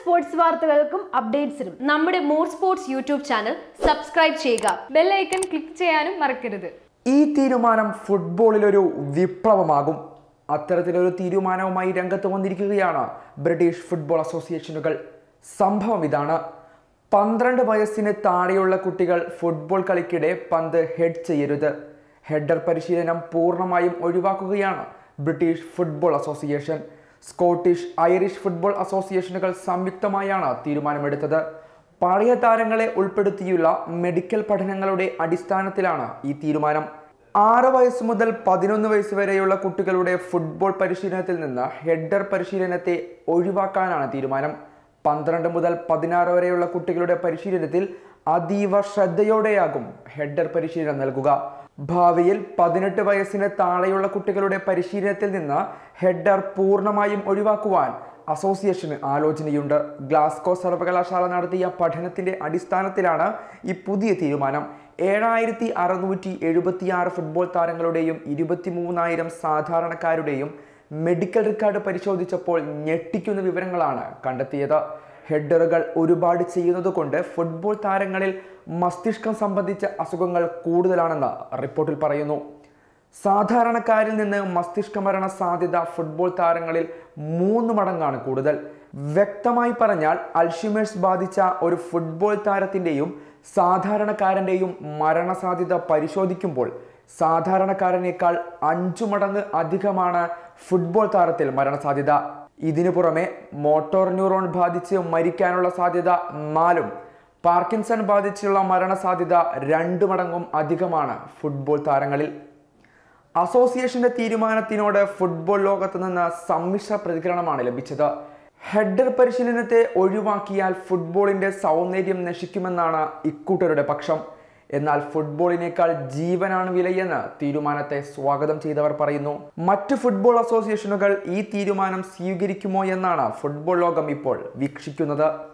sports വാർത്തകൾക്കും അപ്ഡേറ്റ്സിനും നമ്മുടെ more sports YouTube channel subscribe ചെയ്യുക ബെല്ലൈക്കൺ ക്ലിക്ക് ചെയ്യാനും മറക്കരുത് ഈ തീരുമാനം ഫുട്ബോളിലൊരു വിപ്ലവമാകും അത്തരത്തിലൊരു തീരുമാനവുമായി രംഗത്ത് വന്നിരിക്കുകയാണ് ബ്രിട്ടീഷ് ഫുട്ബോൾ അസോസിയേഷനുകൾ സംഭവം ഇതാണ് പന്ത്രണ്ട് വയസ്സിന് താഴെയുള്ള കുട്ടികൾ ഫുട്ബോൾ കളിക്കിടെ പന്ത് ഹെഡ് ചെയ്യരുത് ഹെഡർ പരിശീലനം പൂർണ്ണമായും ഒഴിവാക്കുകയാണ് British football association Scottish Irish football അസോസിയേഷനുകൾ സംയുക്തമായാണ് തീരുമാനമെടുത്തത് പഴയ താരങ്ങളെ ഉൾപ്പെടുത്തിയുള്ള മെഡിക്കൽ പഠനങ്ങളുടെ അടിസ്ഥാനത്തിലാണ് ഈ തീരുമാനം ആറ് വയസ്സ് മുതൽ പതിനൊന്ന് വയസ്സ് വരെയുള്ള കുട്ടികളുടെ ഫുട്ബോൾ പരിശീലനത്തിൽ നിന്ന് ഹെഡർ പരിശീലനത്തെ ഒഴിവാക്കാനാണ് തീരുമാനം പന്ത്രണ്ട് മുതൽ പതിനാറ് വരെയുള്ള കുട്ടികളുടെ പരിശീലനത്തിൽ അതീവ ശ്രദ്ധയോടെയാകും ഹെഡർ പരിശീലനം നൽകുക ഭാവിയിൽ പതിനെട്ട് വയസ്സിന് താഴെയുള്ള കുട്ടികളുടെ പരിശീലനത്തിൽ നിന്ന് ഹെഡർ പൂർണ്ണമായും ഒഴിവാക്കുവാൻ അസോസിയേഷന് ആലോചനയുണ്ട് ഗ്ലാസ്കോ സർവകലാശാല നടത്തിയ പഠനത്തിന്റെ അടിസ്ഥാനത്തിലാണ് ഈ പുതിയ തീരുമാനം ഏഴായിരത്തി അറുന്നൂറ്റി എഴുപത്തിയാറ് ഫുട്ബോൾ താരങ്ങളുടെയും ഇരുപത്തിമൂന്നായിരം സാധാരണക്കാരുടെയും മെഡിക്കൽ റെക്കോർഡ് പരിശോധിച്ചപ്പോൾ ഞെട്ടിക്കുന്ന വിവരങ്ങളാണ് കണ്ടെത്തിയത് ഹെഡറുകൾ ഒരുപാട് ചെയ്യുന്നത് കൊണ്ട് ഫുട്ബോൾ താരങ്ങളിൽ മസ്തിഷ്കം സംബന്ധിച്ച അസുഖങ്ങൾ കൂടുതലാണെന്ന് റിപ്പോർട്ടിൽ പറയുന്നു സാധാരണക്കാരിൽ നിന്ന് മസ്തിഷ്ക മരണ സാധ്യത ഫുട്ബോൾ താരങ്ങളിൽ മൂന്ന് മടങ്ങാണ് കൂടുതൽ വ്യക്തമായി പറഞ്ഞാൽ അൽഷിമേഴ്സ് ബാധിച്ച ഒരു ഫുട്ബോൾ താരത്തിൻ്റെയും സാധാരണക്കാരൻ്റെയും മരണസാധ്യത പരിശോധിക്കുമ്പോൾ സാധാരണക്കാരനേക്കാൾ അഞ്ചു മടങ്ങ് അധികമാണ് ഫുട്ബോൾ താരത്തിൽ മരണസാധ്യത ഇതിനു പുറമെ മോട്ടോർ ന്യൂറോൺ ബാധിച്ച് മരിക്കാനുള്ള സാധ്യത നാലും പാർക്കിൻസൺ ബാധിച്ചുള്ള മരണസാധ്യത രണ്ടു മടങ്ങും അധികമാണ് ഫുട്ബോൾ താരങ്ങളിൽ അസോസിയേഷന്റെ തീരുമാനത്തിനോട് ഫുട്ബോൾ ലോകത്ത് നിന്ന് സമ്മിശ്ര പ്രതികരണമാണ് ലഭിച്ചത് ഹെഡർ പരിശീലനത്തെ ഒഴിവാക്കിയാൽ ഫുട്ബോളിന്റെ സൗന്ദര്യം നശിക്കുമെന്നാണ് ഇക്കൂട്ടരുടെ പക്ഷം എന്നാൽ ഫുട്ബോളിനേക്കാൾ ജീവനാണ് വിലയെന്ന് തീരുമാനത്തെ സ്വാഗതം ചെയ്തവർ പറയുന്നു മറ്റ് ഫുട്ബോൾ അസോസിയേഷനുകൾ ഈ തീരുമാനം സ്വീകരിക്കുമോ എന്നാണ് ഫുട്ബോൾ ലോകം ഇപ്പോൾ വീക്ഷിക്കുന്നത്